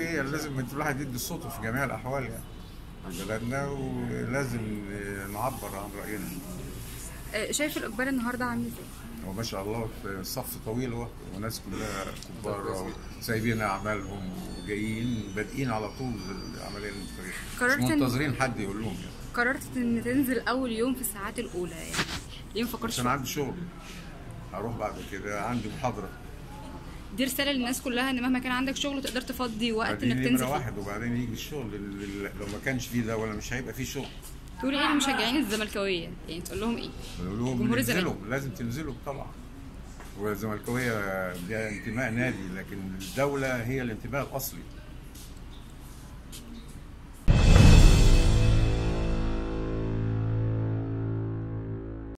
ايه لازم انت الواحد يدي صوته في جميع الاحوال يعني في بلدنا ولازم نعبر عن راينا آه، شايف الاقبال النهارده عامل ازاي؟ هو ما شاء الله في الصف طويل اهو وناس كلها كبار سايبين اعمالهم وجايين بادئين على طول العمليه الانتخابيه قررت مش إن- منتظرين حد يقول لهم يعني قررت ان تنزل اول يوم في الساعات الاولى يعني ليه ما بس فكرتش انا عندي شغل هروح بعد كده عندي محاضره دي رساله للناس كلها ان مهما كان عندك شغل تقدر تفضي وقت دي انك نمرة تنزل فيه. واحد وبعدين يجي الشغل ال- ال- لو ما كانش فيه ده ولا مش هيبقى فيه شغل تقول ايه للمشجعين الزملكاويه يعني تقول لهم ايه بقول لهم جمهور انزلوا الزمالك. لازم تنزلوا طبعا والزملكاويه ده انتماء نادي لكن الدوله هي الانتماء الاصلي